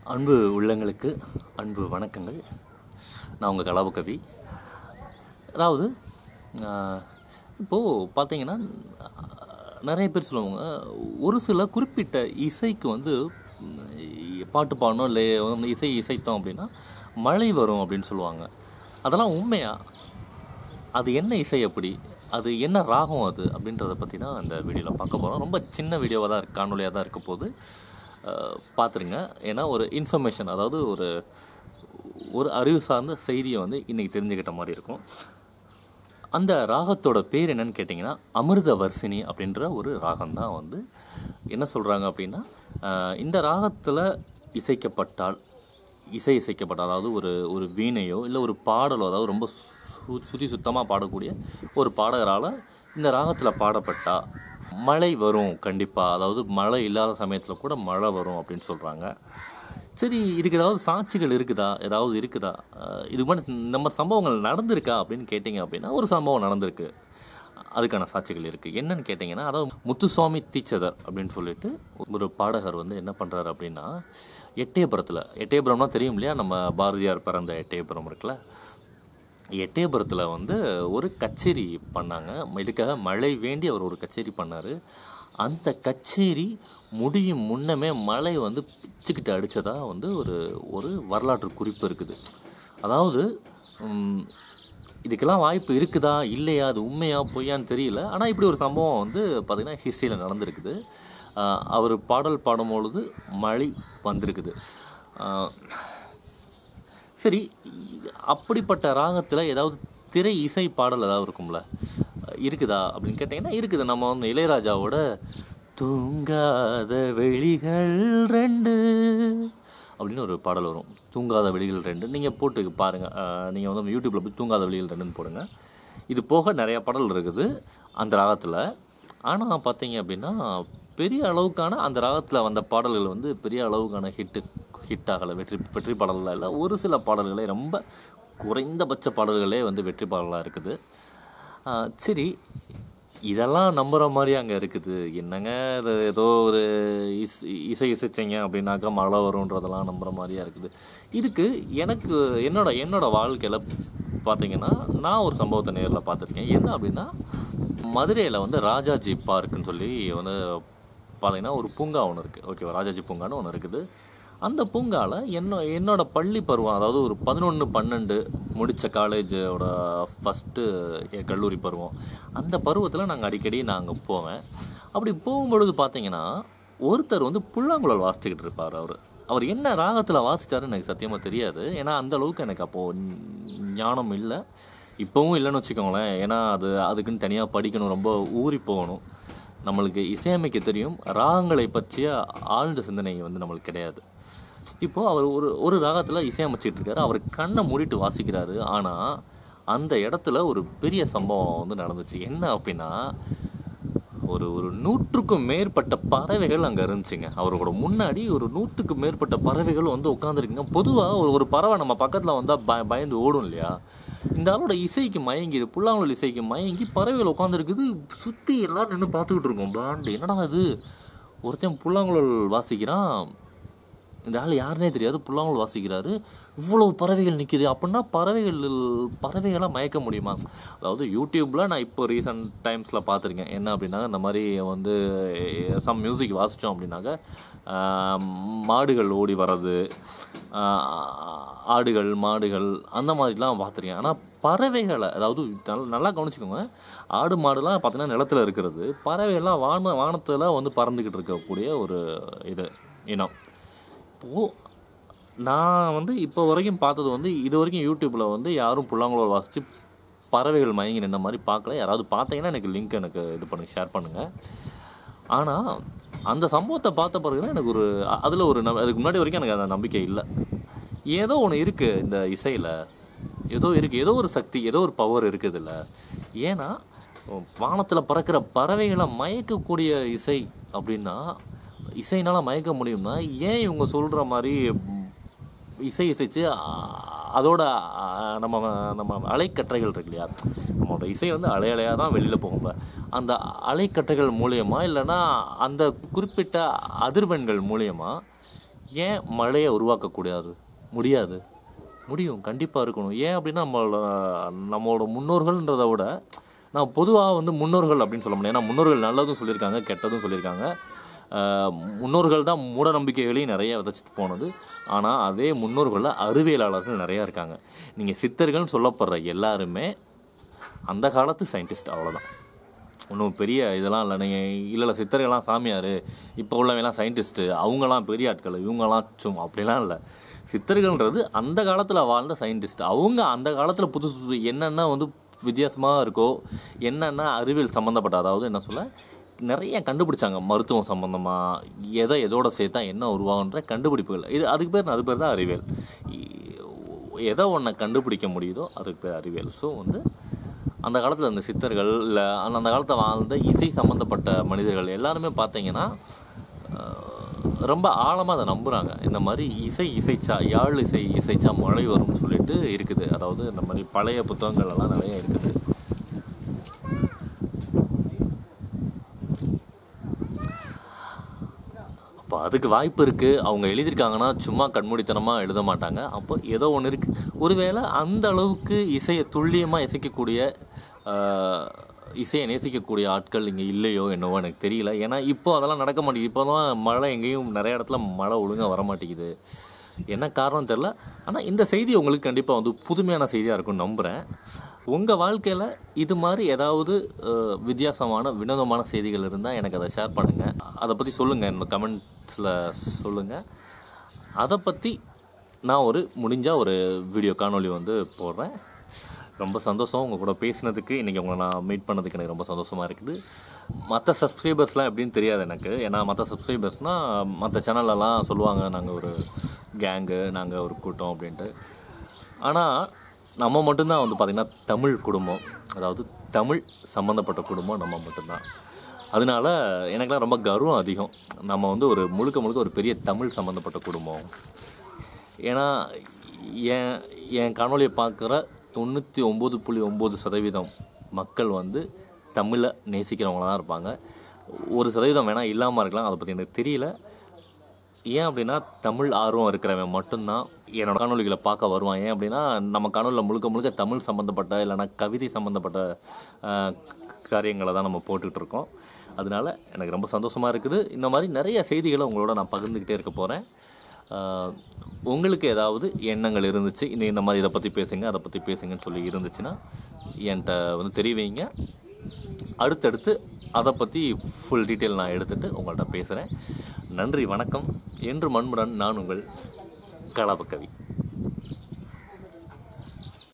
அன்பு உள்ளங்களுக்கு அன்பு வணக்கங்கள் நான் உங்கள் கலாப கவி அதாவது ஆஹ், இப்போது பார்த்தீங்கன்னா நிறைய பேர் சொல்லுவாங்க ஒரு சில குறிப்பிட்ட இசைக்கு வந்து ம், பாட்டு பாடணும் இல்லை வந்து இசை இசைத்தோம் அப்படின்னா மழை வரும் அப்படின்னு சொல்லுவாங்க அதெல்லாம் உண்மையா அது என்ன இசை அப்படி அது என்ன ராகம் அது அப்படின்றத பற்றி தான் இந்த வீடியோவில் பார்க்க போகிறோம் ரொம்ப சின்ன வீடியோவாக தான் இருக்கு காணொலியாக தான் இருக்க போது பார்த்துருங்க ஏன்னா ஒரு இன்ஃபர்மேஷன் அதாவது ஒரு ஒரு அறிவு சார்ந்த செய்தியை வந்து இன்றைக்கி தெரிஞ்சுக்கிட்ட மாதிரி இருக்கும் அந்த ராகத்தோட பேர் என்னன்னு கேட்டிங்கன்னா அமிர்த வர்சினி அப்படின்ற ஒரு ராகம் தான் வந்து என்ன சொல்கிறாங்க அப்படின்னா ஆஹ், இந்த ராகத்தில் இசைக்கப்பட்டால் இசை இசைக்கப்பட்டால் அதாவது ஒரு ஒரு வீணையோ இல்லை ஒரு பாடலோ அதாவது ரொம்ப சு சுதி சுத்தமாக பாடக்கூடிய ஒரு பாடகரால் இந்த ராகத்தில் பாடப்பட்டா மழை வரும் கண்டிப்பாக அதாவது மழை இல்லாத சமயத்தில் கூட மழை வரும் அப்படின்னு சொல்கிறாங்க சரி இதுக்கு ஏதாவது சாட்சிகள் இருக்குதா ஏதாவது இருக்குதா அஹ் இது மாதிரி நம்ம சம்பவங்கள் நடந்திருக்கா அப்படின்னு கேட்டிங்க அப்படின்னா ஒரு சம்பவம் நடந்திருக்கு அதுக்கான சாட்சிகள் இருக்குது என்னன்னு கேட்டிங்கன்னா அதாவது முத்துசுவாமி தீட்சதர் அப்படின்னு சொல்லிட்டு ஒரு பாடகர் வந்து என்ன பண்ணுறாரு அப்படின்னா எட்டயபுரத்தில் எட்டயபுரம்னா தெரியும் இல்லையா நம்ம பாரதியார் பிறந்த எட்டயபுரம் இருக்குல்ல எட்டயபுரத்தில் வந்து ஒரு கச்சேரி பண்ணாங்க இதுக்காக மழை வேண்டி அவர் ஒரு கச்சேரி பண்ணார் அந்த கச்சேரி முடியும் முன்னமே மழை வந்து பிச்சுக்கிட்டு அடித்ததா வந்து ஒரு ஒரு வரலாற்று குறிப்பு இருக்குது அதாவது உம், இதுக்கெல்லாம் வாய்ப்பு இருக்குதா இல்லையா அது உண்மையா பொய்யான்னு தெரியல ஆனால் இப்படி ஒரு சம்பவம் வந்து பார்த்திங்கன்னா ஹிஸ்ட்ரியில் நடந்திருக்குது ஆஹ் அவர் பாடல் பாடும்பொழுது மழை வந்திருக்குது ஆஹ் சரி அப்படிப்பட்ட ராகத்தில் ஏதாவது திரை இசை பாடல் ஏதாவது இருக்கும்ல இருக்குதா அப்படின்னு கேட்டிங்கன்னா இருக்குது நம்ம வந்து இளையராஜாவோட தூங்காத வெளிகள் ரெண்டு அப்படின்னு ஒரு பாடல் வரும் தூங்காத வெளிகள் ரெண்டு நீங்கள் போட்டு பாருங்கள் நீங்கள் வந்து யூடியூப்பில் போய் தூங்காத வெளிகள் ரெண்டுன்னு போடுங்க இது போக நிறைய பாடல் இருக்குது அந்த ராகத்தில் ஆனால் பார்த்தீங்க அப்படின்னா பெரிய அளவுக்கான அந்த ராகத்தில் வந்த பாடல்கள் வந்து பெரிய அளவுக்கான ஹிட்டு ஹிட் ஆகலை வெற்றி வெற்றி பாடல்கள் இல்லை ஒரு சில பாடல்களே ரொம்ப குறைந்தபட்ச பாடல்களே வந்து வெற்றி பாடலாக இருக்குது ஆஹ் சரி இதெல்லாம் நம்புகிற மாதிரி அங்கே இருக்குது என்னங்க இது ஏதோ ஒரு இஸ் இசை இசைச்சிங்க அப்படின்னாக்கா மழை வரும்ன்றதெல்லாம் நம்புகிற மாதிரியா இருக்குது இதுக்கு எனக்கு என்னோட என்னோட வாழ்க்கையில் பார்த்தீங்கன்னா நான் ஒரு சம்பவத்தை நேரில் பார்த்துருக்கேன் என்ன அப்படின்னா மதுரையில் வந்து ராஜாஜி பார்க்குன்னு சொல்லி வந்து பார்த்தீங்கன்னா ஒரு பூங்கா ஒன்று இருக்குது ஓகேவா ராஜாஜி பூங்கான்னு ஒன்று இருக்குது அந்த பூங்காவில் என்ன என்னோட பள்ளி பருவம் அதாவது ஒரு பதினொன்று பன்னெண்டு முடித்த காலேஜோட ஃபஸ்ட்டு என் கல்லூரி பருவம் அந்த பருவத்தில் நாங்கள் அடிக்கடி நான் அங்கே போவேன் அப்படி போகும்பொழுது பார்த்தீங்கன்னா ஒருத்தர் வந்து புல்லாங்குழல் வாசிச்சுக்கிட்டு இருப்பார் அவர் அவர் என்ன ராகத்தில் வாசிச்சாருன்னு எனக்கு சத்தியமாக தெரியாது ஏன்னா அந்த அளவுக்கு எனக்கு அப்போது ஞானம் இல்லை இப்போவும் இல்லைன்னு வச்சுக்கோங்களேன் ஏன்னா அது அதுக்குன்னு தனியாக படிக்கணும் ரொம்ப ஊறி போகணும் நம்மளுக்கு இசையமைக்க தெரியும் ராகங்களை பற்றிய ஆழ்ந்த சிந்தனை வந்து நம்மளுக்கு கிடையாது இப்போது அவர் ஒரு ஒரு ராகத்தில் இசையமைச்சிட்டு இருக்காரு அவர் கண்ணை மூடிட்டு வாசிக்கிறாரு ஆனால் அந்த இடத்துல ஒரு பெரிய சம்பவம் வந்து நடந்துச்சு என்ன அப்படின்னா ஒரு ஒரு நூற்றுக்கும் மேற்பட்ட பறவைகள் அங்கே இருந்துச்சுங்க அவரோட முன்னாடி ஒரு நூற்றுக்கு மேற்பட்ட பறவைகள் வந்து உட்காந்துருக்குங்க பொதுவாக ஒரு ஒரு பறவை நம்ம பக்கத்தில் வந்தால் பய பயந்து ஓடும் இல்லையா இந்த ஆளோட இசைக்கு மயங்கி புல்லாங்குழல் இசைக்கு மயங்கி பறவைகள் உட்காந்துருக்குது சுற்றி எல்லாரும் நின்று பார்த்துக்கிட்டு இருக்கோம் பிளாண்டு என்னடா இது ஒருத்தன் புல்லாங்குழல் வாசிக்கிறான் இந்த ஆள் யாருனே தெரியாது புல்லாங்குழல் வாசிக்கிறாரு இவ்வளவு பறவைகள் நிற்கிது அப்படின்னா பறவைகள் பறவைகளாக மயக்க முடியுமா அதாவது யூடியூப்பில் நான் இப்போ ரீசெண்ட் டைம்ஸில் பார்த்துருக்கேன் என்ன அப்படின்னா இந்த மாதிரி வந்து சம் மியூசிக் வாசித்தோம் அப்படின்னாக்க ஆஹ், மாடுகள் ஓடி வர்றது ஆஹ், ஆடுகள் மாடுகள் அந்த மாதிரிலாம் பார்த்துருக்கேன் ஆனால் பறவைகளை அதாவது நல்லா நல்லா கவனிச்சுக்கோங்க ஆடு மாடுலாம் பார்த்தீங்கன்னா நிலத்தில் இருக்கிறது பறவைகள்லாம் வான வானத்தில் வந்து பறந்துக்கிட்டு இருக்கக்கூடிய ஒரு இது இனம் இப்போது நான் வந்து இப்போ வரைக்கும் பார்த்தது வந்து இது வரைக்கும் யூடியூப்பில் வந்து யாரும் புல்லாங்குழல் வாசித்து பறவைகள் மயங்கி நின்ற மாதிரி பார்க்கல யாராவது பார்த்தீங்கன்னா எனக்கு லிங்க் எனக்கு இது பண்ணுங்க ஷேர் பண்ணுங்கள் ஆனால் அந்த சம்பவத்தை பார்த்த பிறகு தான் எனக்கு ஒரு அதில் ஒரு நம் அதுக்கு முன்னாடி வரைக்கும் எனக்கு அந்த நம்பிக்கை இல்லை ஏதோ ஒன்று இருக்குது இந்த இசையில் ஏதோ இருக்குது ஏதோ ஒரு சக்தி ஏதோ ஒரு பவர் இருக்குதுல்ல ஏன்னா வானத்தில் பறக்கிற பறவைகளை மயக்கக்கூடிய இசை அப்படின்னா இசைனால் மயக்க முடியும்னா ஏன் இவங்க சொல்கிற மாதிரி இசை இசைச்சு அ- அதோட அ, நம்ம நம்ம அலைக்கற்றைகள் இருக்கு இல்லையா நம்மளோட இசை வந்து அலை அலையாக தான் வெளியில் போகும் இப்ப. அந்த அலைக்கற்றைகள் மூலியமா இல்லைன்னா அந்த குறிப்பிட்ட அதிர்வெண்கள் மூலியமா ஏன் மழையை உருவாக்கக்கூடாது முடியாது முடியும் கண்டிப்பாக இருக்கணும் ஏன் அப்படின்னா நம்மளோட நம்மளோட முன்னோர்கள்ன்றதை விட நான் பொதுவாக வந்து முன்னோர்கள் அப்படின்னு சொல்ல முடியாது ஏன்னா முன்னோர்கள் நல்லதும் சொல்லியிருக்காங்க கெட்டதும் சொல்லியிருக்காங்க ஆஹ் முன்னோர்கள் தான் மூட நம்பிக்கைகளையும் நிறைய விதைச்சிட்டு போனது ஆனால் அதே முன்னோர்களில் அறிவியலாளர்கள் நிறையா இருக்காங்க நீங்கள் சித்தர்கள்னு சொல்லப்படுற எல்லாருமே அந்த காலத்து சயின்டிஸ்ட் அவ்வளோதான் ஒன்றும் பெரிய இதெல்லாம் இல்லை நீங்கள் இல்லை இல்லை சித்தர்கள்லாம் சாமியார் இப்போ உள்ளவங்கலாம் சயின்டிஸ்ட்டு அவங்களாம் பெரிய ஆட்கள் இவங்கெல்லாம் சும்மா அப்படிலாம் இல்லை சித்தர்கள்ன்றது அந்த காலத்தில் வாழ்ந்த சயின்டிஸ்ட் அவங்க அந்த காலத்தில் புதுசு புது என்னென்ன வந்து வித்தியாசமாக இருக்கோ என்னென்ன அறிவியல் சம்மந்தப்பட்ட அதாவது என்ன சொல்ல நிறைய கண்டுபிடிச்சாங்க மருத்துவம் சம்மந்தமாக எதை எதோட சேர்த்தா என்ன உருவாகுன்ற கண்டுபிடிப்புகள் இது அதுக்கு பேர் அது பேர் தான் அறிவியல் இ- எதை ஒன்றை கண்டுபிடிக்க முடியுதோ அதுக்கு பேர் அறிவியல் ஸோ வந்து அந்த காலத்தில் இந்த சித்தர்கள் இல்லை அந்த அந்த காலத்தில் வாழ்ந்த இசை சம்மந்தப்பட்ட மனிதர்கள் எல்லாருமே பார்த்தீங்கன்னா அஹ், ரொம்ப ஆழமாக அதை நம்புகிறாங்க இந்த மாதிரி இசை இசைச்சா யாழ் இசை இசைச்சா மழை வரும்னு சொல்லிட்டு இருக்குது அதாவது இந்த மாதிரி பழைய புத்தகங்கள் எல்லாம் நிறைய இருக்குது அப்போ அதுக்கு வாய்ப்பு இருக்குது அவங்க எழுதியிருக்காங்கன்னா சும்மா கண்மூடித்தனமாக எழுத மாட்டாங்க அப்போ ஏதோ ஒன்று இருக்குது ஒருவேளை அந்த அளவுக்கு இசையை துல்லியமாக இசைக்கக்கூடிய ஆஹ், இசையை நேசிக்கக்கூடிய ஆட்கள் இங்கே இல்லையோ என்னவோ எனக்கு தெரியல ஏன்னா இப்போ அதெல்லாம் நடக்க மாட்டேங்குது இப்போ தான் மழை எங்கேயும் நிறைய இடத்துல மழை ஒழுங்காக வர மாட்டேங்குது என்ன காரணம் தெரில ஆனால் இந்த செய்தி உங்களுக்கு கண்டிப்பாக வந்து புதுமையான செய்தியாக இருக்கும்னு நம்புகிறேன் உங்கள் வாழ்க்கையில் இது மாதிரி ஏதாவது அஹ், வித்தியாசமான வினோதமான செய்திகள் இருந்தால் எனக்கு அதை ஷேர் பண்ணுங்கள் அதை பற்றி சொல்லுங்கள் என்னோட கமெண்ட்ஸில் சொல்லுங்கள் அதை பற்றி நான் ஒரு முடிஞ்சால் ஒரு வீடியோ காணொளி வந்து போடுறேன் ரொம்ப சந்தோஷம் உங்கள் கூட பேசினதுக்கு இன்றைக்கி உங்களை நான் மீட் பண்ணதுக்கு எனக்கு ரொம்ப சந்தோஷமாக இருக்குது மற்ற சப்ஸ்கிரைபர்ஸ்லாம் எப்படின்னு தெரியாது எனக்கு ஏன்னா மற்ற சப்ஸ்கிரைபர்ஸ்னால் மற்ற சேனல்லலாம் சொல்லுவாங்க நாங்கள் ஒரு கேங்கு நாங்கள் ஒரு கூட்டம் அப்படின்ட்டு ஆனால் நம்ம மட்டும்தான் வந்து பார்த்திங்கன்னா தமிழ் குடும்பம் அதாவது தமிழ் சம்மந்தப்பட்ட குடும்பம் நம்ம மட்டும்தான் அதனால எனக்குலாம் ரொம்ப கர்வம் அதிகம் நம்ம வந்து ஒரு முழுக்க முழுக்க ஒரு பெரிய தமிழ் சம்மந்தப்பட்ட குடும்பம் ஏன்னா என் என் காணொலியை பார்க்குற தொண்ணூற்றி ஒம்பது புள்ளி ஒம்பது சதவீதம் மக்கள் வந்து தமிழை நேசிக்கிறவங்களா தான் இருப்பாங்க ஒரு சதவீதம் வேணால் இல்லாமல் இருக்கலாம் அதை பற்றி எனக்கு தெரியல ஏன் அப்படின்னா தமிழ் ஆர்வம் இருக்கிறவன் மட்டும்தான் என்னோட காணொலிகளை பார்க்க வருவான் ஏன் அப்படின்னா நம்ம காணொலியில் முழுக்க முழுக்க தமிழ் சம்மந்தப்பட்ட இல்லைன்னா கவிதை சம்மந்தப்பட்ட ஆஹ், காரியங்களை தான் நம்ம போட்டுக்கிட்டு இருக்கோம் அதனால எனக்கு ரொம்ப சந்தோஷமாக இருக்குது இந்த மாதிரி நிறைய செய்திகளை உங்களோட நான் பகிர்ந்துக்கிட்டே இருக்க போகிறேன் உங்களுக்கு ஏதாவது எண்ணங்கள் இருந்துச்சு இந்த இந்த மாதிரி இதை பற்றி பேசுங்க அதை பற்றி பேசுங்கன்னு சொல்லி இருந்துச்சுன்னா என்கிட்ட வந்து தெரிவிங்க அடுத்தடுத்து அதை பற்றி ஃபுல் டீட்டெயில் நான் எடுத்துகிட்டு உங்கள்கிட்ட பேசுகிறேன் நன்றி வணக்கம் என்று மண்முடன் நான் உங்கள் கலாபக்கவி